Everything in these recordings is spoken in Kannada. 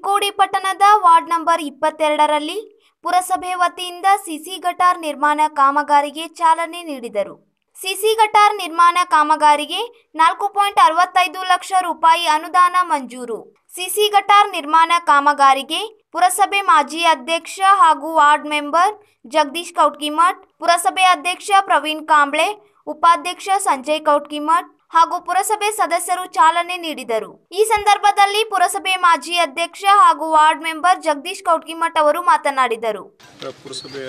ಚಿಕ್ಕೋಡಿ ಪಟ್ಟಣದ ವಾರ್ಡ್ ನಂಬರ್ ಇಪ್ಪತ್ತೆರಡರಲ್ಲಿ ಪುರಸಭೆ ವತಿಯಿಂದ ಸಿಸಿ ಗಟಾರ್ ನಿರ್ಮಾಣ ಕಾಮಗಾರಿಗೆ ಚಾಲನೆ ನೀಡಿದರು ಸಿಸಿ ಗಟಾರ್ ನಿರ್ಮಾಣ ಕಾಮಗಾರಿಗೆ ನಾಲ್ಕು ಪಾಯಿಂಟ್ ಅರವತ್ತೈದು ಲಕ್ಷ ರೂಪಾಯಿ ಅನುದಾನ ಮಂಜೂರು ಸಿಸಿ ಗಟಾರ್ ನಿರ್ಮಾಣ ಕಾಮಗಾರಿಗೆ ಪುರಸಭೆ ಮಾಜಿ ಅಧ್ಯಕ್ಷ ಹಾಗೂ ವಾರ್ಡ್ ಮೆಂಬರ್ ಜಗದೀಶ್ ಕೌಟ್ಕಿಮಠ್ ಪುರಸಭೆ ಅಧ್ಯಕ್ಷ ಪ್ರವೀಣ್ ಕಾಂಬ್ಳೆ ಉಪಾಧ್ಯಕ್ಷ ಸಂಜಯ್ ಕೌಟ್ಕಿಮಠ್ ಹಾಗೂ ಪುರಸಭೆ ಸದಸ್ಯರು ಚಾಲನೆ ನೀಡಿದರು ಈ ಸಂದರ್ಭದಲ್ಲಿ ಪುರಸಭೆ ಮಾಜಿ ಅಧ್ಯಕ್ಷ ಹಾಗೂ ವಾರ್ಡ್ ಮೆಂಬರ್ ಜಗದೀಶ್ ಕೌಟ್ಕಿಮಠ್ ಅವರು ಮಾತನಾಡಿದರು ಪುರಸಭೆಯ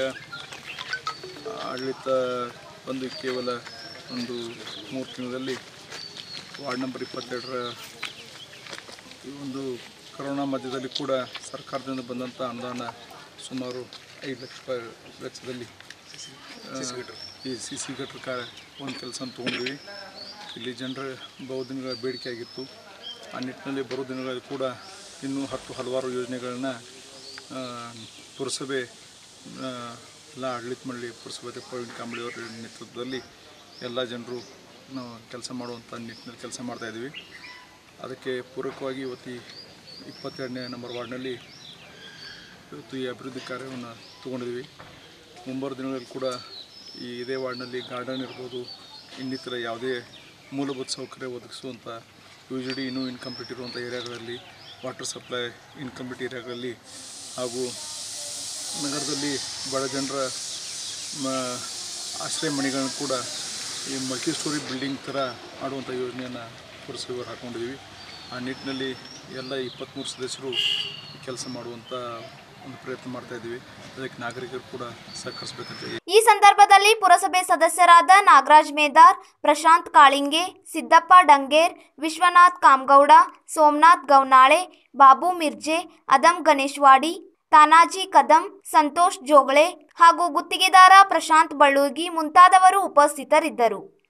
ಆಡಳಿತ ಬಂದು ಕೇವಲ ಒಂದು ಮೂರು ತಿಂಗಳಲ್ಲಿ ವಾರ್ಡ್ ನಂಬರ್ ಇಪ್ಪತ್ತೆರಡರ ಈ ಒಂದು ಕರೋನಾ ಮಧ್ಯದಲ್ಲಿ ಕೂಡ ಸರ್ಕಾರದಿಂದ ಬಂದಂಥ ಅನುದಾನ ಸುಮಾರು ಐದು ಲಕ್ಷ ರೂಪಾಯಿ ವೆಚ್ಚದಲ್ಲಿ ಆ, ಈ ಸಿ ಸಿ ಗಟ್ರ ಕ ಒಂದು ಕೆಲಸ ತೊಗೊಂಡ್ವಿ ಇಲ್ಲಿ ಜನರ ಬಹುದಿನಗಳ ಬೇಡಿಕೆ ಆಗಿತ್ತು ಆ ನಿಟ್ಟಿನಲ್ಲಿ ಬರೋ ದಿನಗಳಲ್ಲಿ ಕೂಡ ಇನ್ನೂ ಹತ್ತು ಹಲವಾರು ಯೋಜನೆಗಳನ್ನು ಪುರಸಭೆ ಆ, ಎಲ್ಲ ಆಡಳಿತ ಮಂಡಳಿ ಪುರಸಭೆ ಪ್ರವೀಣ್ ಕಾಂಬಳಿ ಅವರ ನೇತೃತ್ವದಲ್ಲಿ ಎಲ್ಲ ಜನರು ನಾವು ಕೆಲಸ ಮಾಡುವಂಥ ನಿಟ್ಟಿನಲ್ಲಿ ಕೆಲಸ ಮಾಡ್ತಾಯಿದ್ವಿ ಅದಕ್ಕೆ ಪೂರಕವಾಗಿ ಇವತ್ತು ಈ ಇಪ್ಪತ್ತೆರಡನೇ ನಂಬರ್ ವಾರ್ಡ್ನಲ್ಲಿ ಇವತ್ತು ಈ ಅಭಿವೃದ್ಧಿ ಕಾರ್ಯವನ್ನು ತೊಗೊಂಡಿದ್ವಿ ಮುಂಬರುವ ದಿನಗಳಲ್ಲಿ ಕೂಡ ಈ ಇದೇ ವಾರ್ಡ್ನಲ್ಲಿ ಗಾರ್ಡನ್ ಇರ್ಬೋದು ಇನ್ನಿತರ ಯಾವುದೇ ಮೂಲಭೂತ ಸೌಕರ್ಯ ಒದಗಿಸುವಂಥ ಯು ಜಿ ಡಿ ಇನ್ನೂ ಇನ್ಕಂಪ್ಲೀಟ್ ಇರುವಂಥ ಏರಿಯಾಗಳಲ್ಲಿ ವಾಟರ್ ಸಪ್ಲೈ ಇನ್ಕಂಪ್ಲೀಟ್ ಏರಿಯಾಗಳಲ್ಲಿ ಹಾಗೂ ನಗರದಲ್ಲಿ ಬಡ ಜನರ ಮ- ಆಶ್ರಯ ಮನೆಗಳನ್ನು ಕೂಡ ಈ ಮಲ್ಟಿ ಸ್ಟೋರಿ ಬಿಲ್ಡಿಂಗ್ ಥರ ಮಾಡುವಂಥ ಯೋಜನೆಯನ್ನು ಪುರಸಭೆಯವರು ಹಾಕ್ಕೊಂಡಿದ್ದೀವಿ ಆ ನಿಟ್ಟಿನಲ್ಲಿ ಎಲ್ಲ ಇಪ್ಪತ್ತ್ಮೂರು ಸದಸ್ಯರು ಕೆಲಸ ಮಾಡುವಂಥ ಒಂದು ಪ್ರಯತ್ನ ಮಾಡ್ತಾ ಇದ್ದೀವಿ ಅದಕ್ಕೆ ನಾಗರಿಕರು ಕೂಡ ಸಹಕರಿಸಬೇಕಂತ ಈ ಸಂದರ್ಭದಲ್ಲಿ ಪುರಸಭೆ ಸದಸ್ಯರಾದ ನಾಗರಾಜ್ ಮೇದಾರ್ ಪ್ರಶಾಂತ್ ಕಾಳಿಂಗೆ ಸಿದ್ದಪ್ಪ ಡಂಗೇರ್ ವಿಶ್ವನಾಥ್ ಕಾಮಗೌಡ ಸೋಮನಾಥ್ ಗೌನಾಳೆ ಬಾಬು ಮಿರ್ಜೆ ಅದಂ ಗಣೇಶ್ವಾಡಿ ತಾನಾಜಿ ಕದಂ ಸಂತೋಷ್ ಜೋಗಳೆ ಹಾಗೂ ಗುತ್ತಿಗೆದಾರ ಪ್ರಶಾಂತ್ ಬಳ್ಳೂರ್ಗಿ ಮುಂತಾದವರು ಉಪಸ್ಥಿತರಿದ್ದರು